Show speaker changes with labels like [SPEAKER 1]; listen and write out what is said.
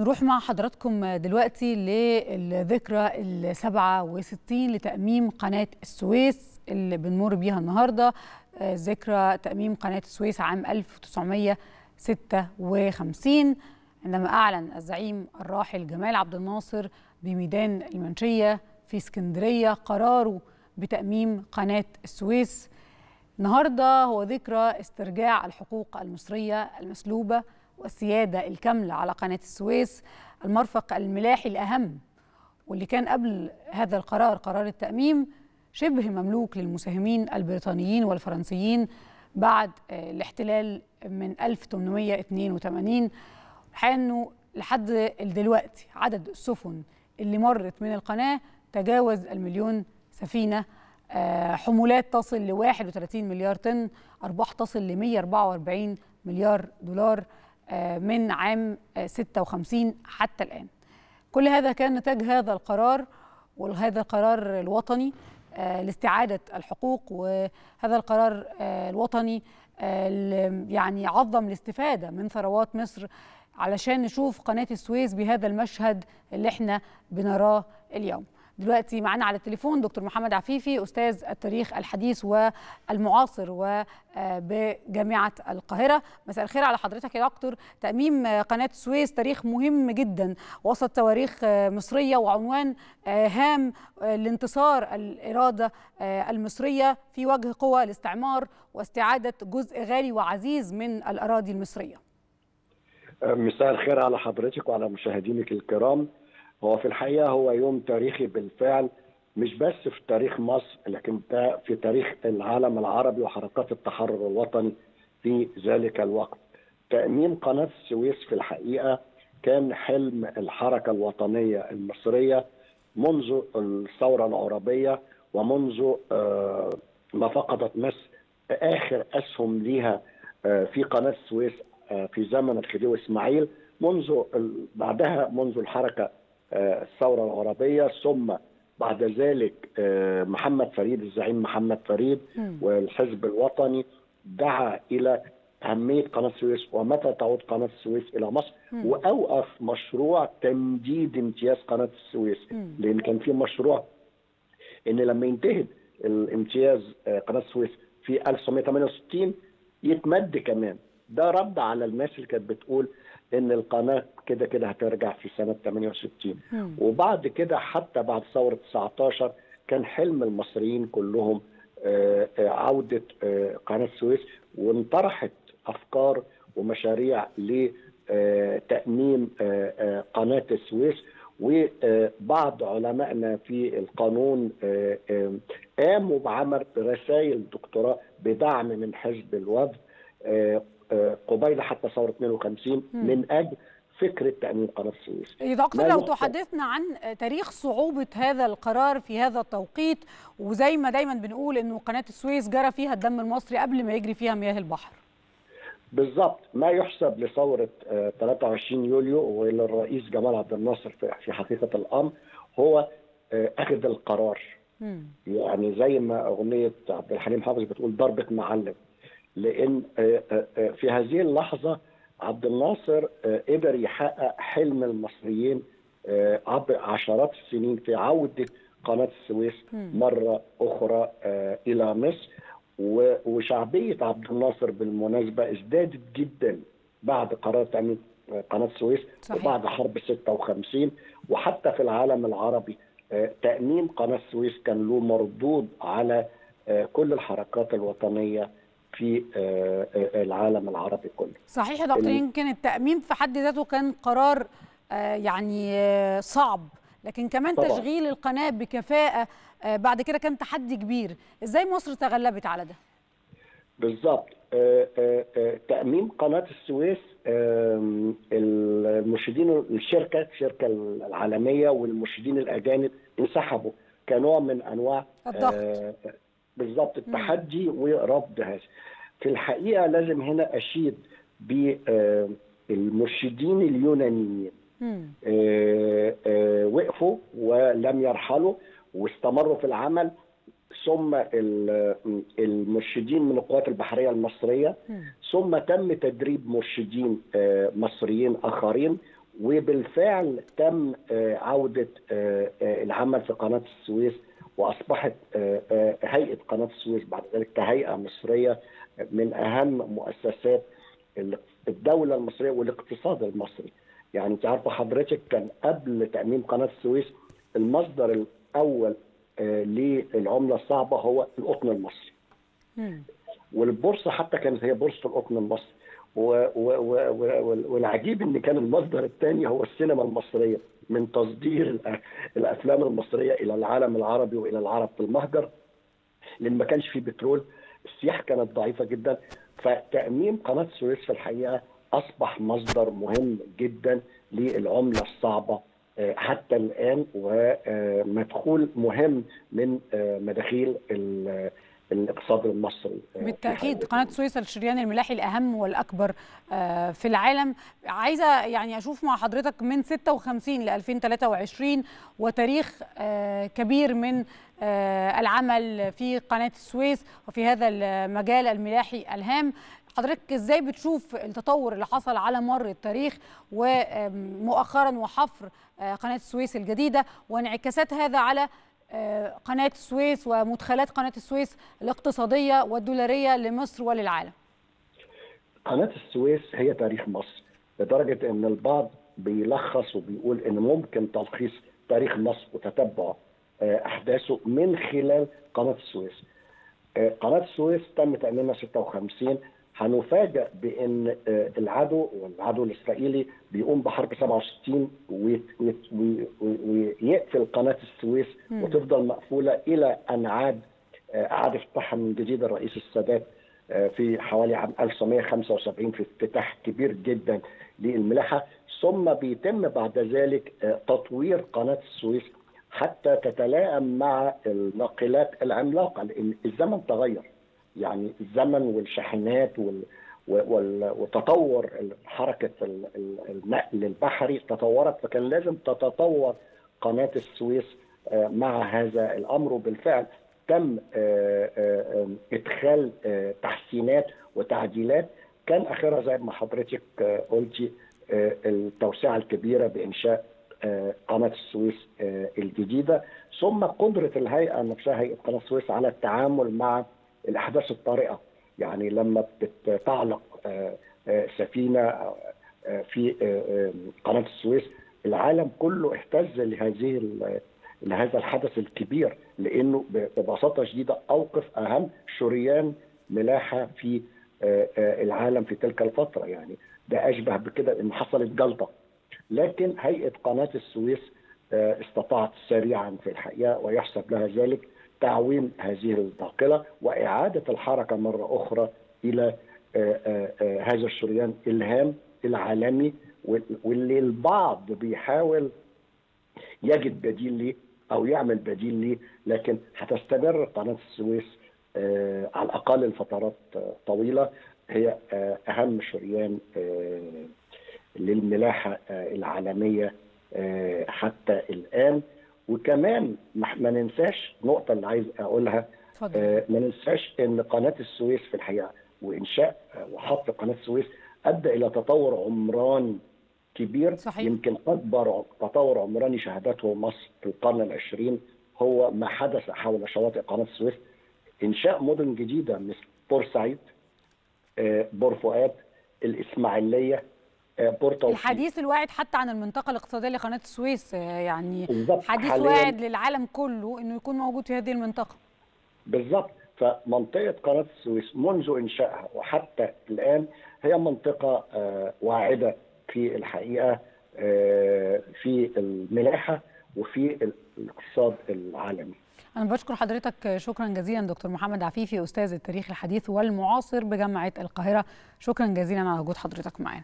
[SPEAKER 1] نروح مع حضراتكم دلوقتي للذكرى ال 67 لتأميم قناة السويس اللي بنمر بيها النهارده ذكرى تأميم قناة السويس عام 1956 عندما أعلن الزعيم الراحل جمال عبد الناصر بميدان المنشية في اسكندرية قراره بتأميم قناة السويس النهارده هو ذكرى استرجاع الحقوق المصرية المسلوبة والسيادة الكاملة على قناة السويس المرفق الملاحي الأهم واللي كان قبل هذا القرار قرار التأميم شبه مملوك للمساهمين البريطانيين والفرنسيين بعد الاحتلال من 1882 الحقيقة أنه لحد دلوقتي عدد السفن اللي مرت من القناة تجاوز المليون سفينة حمولات تصل ل 31 مليار طن أرباح تصل ل 144 مليار دولار من عام 56 حتى الآن كل هذا كان نتاج هذا القرار وهذا القرار الوطني لاستعادة الحقوق وهذا القرار الوطني يعني عظم الاستفادة من ثروات مصر علشان نشوف قناة السويس بهذا المشهد اللي احنا بنراه اليوم دلوقتي معنا على التليفون دكتور محمد عفيفي استاذ التاريخ الحديث والمعاصر وبجامعه القاهره مساء الخير على حضرتك يا دكتور تاميم قناه السويس تاريخ مهم جدا وسط تواريخ مصريه وعنوان هام لانتصار الاراده المصريه في وجه قوى الاستعمار واستعاده جزء غالي وعزيز من الاراضي المصريه
[SPEAKER 2] مساء الخير على حضرتك وعلى مشاهدينك الكرام هو في الحقيقه هو يوم تاريخي بالفعل مش بس في تاريخ مصر لكن ده في تاريخ العالم العربي وحركات التحرر الوطني في ذلك الوقت. تأميم قناة السويس في الحقيقة كان حلم الحركة الوطنية المصرية منذ الثورة العربية ومنذ ما فقدت مصر آخر أسهم ليها في قناة السويس في زمن الخديوي إسماعيل منذ بعدها منذ الحركة الثورة العربية ثم بعد ذلك محمد فريد الزعيم محمد فريد والحزب الوطني دعا إلى أهمية قناة السويس ومتى تعود قناة السويس إلى مصر وأوقف مشروع تمديد امتياز قناة السويس لأن كان في مشروع إن لما ينتهي الامتياز قناة السويس في 1968 يتمد كمان ده رد على الناس اللي كانت بتقول ان القناه كده كده هترجع في سنه 68 مم. وبعد كده حتى بعد ثوره 19 كان حلم المصريين كلهم عوده قناه السويس وانطرحت افكار ومشاريع لتاميم قناه السويس وبعض علمائنا في القانون قاموا بعمل رسائل دكتوراه بدعم من حزب الوفد قبيل حتى ثوره 52 مم. من اجل فكره تامين قناه السويس.
[SPEAKER 1] دكتور لو تحدثنا عن تاريخ صعوبه هذا القرار في هذا التوقيت وزي ما دايما بنقول انه قناه السويس جرى فيها الدم المصري قبل ما يجري فيها مياه البحر.
[SPEAKER 2] بالضبط ما يحسب لثوره 23 يوليو وللرئيس جمال عبد الناصر في حقيقه الامر هو اخذ القرار. مم. يعني زي ما اغنيه عبد الحليم حافظ بتقول ضربه معلم. لان في هذه اللحظه عبد الناصر قدر يحقق حلم المصريين عبر عشرات السنين في عوده قناه السويس مره اخرى الى مصر وشعبيه عبد الناصر بالمناسبه ازدادت جدا بعد قرار تامين قناه السويس صحيح. وبعد حرب 56 وحتى في العالم العربي تامين قناه السويس كان له مردود على كل الحركات الوطنيه في العالم العربي كله
[SPEAKER 1] صحيح يا دكتور يمكن التأميم في حد ذاته كان قرار يعني صعب لكن كمان طبعا. تشغيل القناة بكفاءة بعد كده كان تحدي كبير ازاي مصر تغلبت على ده
[SPEAKER 2] بالظبط تأميم قناة السويس المرشدين الشركة الشركة العالمية والمرشدين الأجانب انسحبوا كنوع من أنواع
[SPEAKER 1] الضغط
[SPEAKER 2] بالضبط التحدي ورفض هذا في الحقيقه لازم هنا اشيد بالمرشدين اليونانيين وقفوا ولم يرحلوا واستمروا في العمل ثم المرشدين من القوات البحريه المصريه ثم تم تدريب مرشدين مصريين اخرين وبالفعل تم عوده العمل في قناه السويس واصبحت هيئه قناه السويس بعد ذلك كهيئه مصريه من اهم مؤسسات الدوله المصريه والاقتصاد المصري. يعني انت عارفه حضرتك كان قبل تاميم قناه السويس المصدر الاول للعمله الصعبه هو القطن المصري. والبورصه حتى كانت هي بورصه القطن المصري. والعجيب ان كان المصدر الثاني هو السينما المصريه من تصدير الافلام المصريه الى العالم العربي والى العرب في المهجر لان ما كانش فيه بترول السياحه كانت ضعيفه جدا فتاميم قناه السويس في الحقيقه اصبح مصدر مهم جدا للعمله الصعبه حتى الان ومدخول مهم من مداخيل الاقتصاد المصري
[SPEAKER 1] بالتاكيد قناه السويس الشريان الملاحي الاهم والاكبر في العالم عايزه يعني اشوف مع حضرتك من 56 ل 2023 وتاريخ كبير من العمل في قناه السويس وفي هذا المجال الملاحي الهام حضرتك ازاي بتشوف التطور اللي حصل على مر التاريخ ومؤخرا وحفر قناه السويس الجديده وانعكاسات هذا على قناة السويس ومدخلات قناة السويس الاقتصادية والدولارية لمصر وللعالم
[SPEAKER 2] قناة السويس هي تاريخ مصر لدرجة أن البعض بيلخص وبيقول أن ممكن تلخيص تاريخ مصر وتتبع أحداثه من خلال قناة السويس قناة السويس تم تأميمها 56 هنفاجأ بأن العدو والعدو الإسرائيلي بيقوم بحرب 67 ويقفل قناة السويس وتفضل مقفولة إلى أن عاد أعاد افتتاحها من جديد الرئيس السادات في حوالي عام 1975 في افتتاح كبير جدا للملاحة ثم بيتم بعد ذلك تطوير قناة السويس حتى تتلائم مع الناقلات العملاقة لأن الزمن تغير يعني الزمن والشاحنات وال وتطور حركه النقل البحري تطورت فكان لازم تتطور قناه السويس مع هذا الامر وبالفعل تم ادخال تحسينات وتعديلات كان اخرها زي ما حضرتك قلتي التوسعه الكبيره بانشاء قناه السويس الجديده ثم قدره الهيئه نفسها هيئه قناه السويس على التعامل مع الاحداث الطارئه يعني لما بتعلق سفينه في قناه السويس العالم كله اهتز لهذه لهذا الحدث الكبير لانه ببساطه شديده اوقف اهم شريان ملاحه في العالم في تلك الفتره يعني ده اشبه بكده ان حصلت جلطه لكن هيئه قناه السويس استطاعت سريعا في الحقيقه ويحسب لها ذلك تعويم هذه الناقله واعاده الحركه مره اخرى الى هذا الشريان الهام العالمي واللي البعض بيحاول يجد بديل ليه او يعمل بديل ليه لكن هتستمر قناه السويس على الاقل لفترات طويله هي اهم شريان للملاحه العالميه حتى الان وكمان ما ننساش نقطة اللي عايز أقولها آه ما ننساش إن قناة السويس في الحقيقة وإنشاء وحط قناة السويس أدى إلى تطور عمراني كبير
[SPEAKER 1] صحيح.
[SPEAKER 2] يمكن أكبر تطور عمراني شهدته مصر في القرن العشرين هو ما حدث حول شواطئ قناة السويس إنشاء مدن جديدة مثل بورسعيد آه بور فؤاد الإسماعيلية
[SPEAKER 1] الحديث الواعد حتى عن المنطقة الاقتصادية لقناة السويس يعني حديث واعد للعالم كله انه يكون موجود في هذه المنطقة
[SPEAKER 2] بالضبط فمنطقة قناة السويس منذ إنشائها وحتى الآن هي منطقة واعدة في الحقيقة في الملاحة وفي الاقتصاد العالمي
[SPEAKER 1] أنا بشكر حضرتك شكرا جزيلا دكتور محمد عفيفي أستاذ التاريخ الحديث والمعاصر بجامعة القاهرة شكرا جزيلا على وجود حضرتك معنا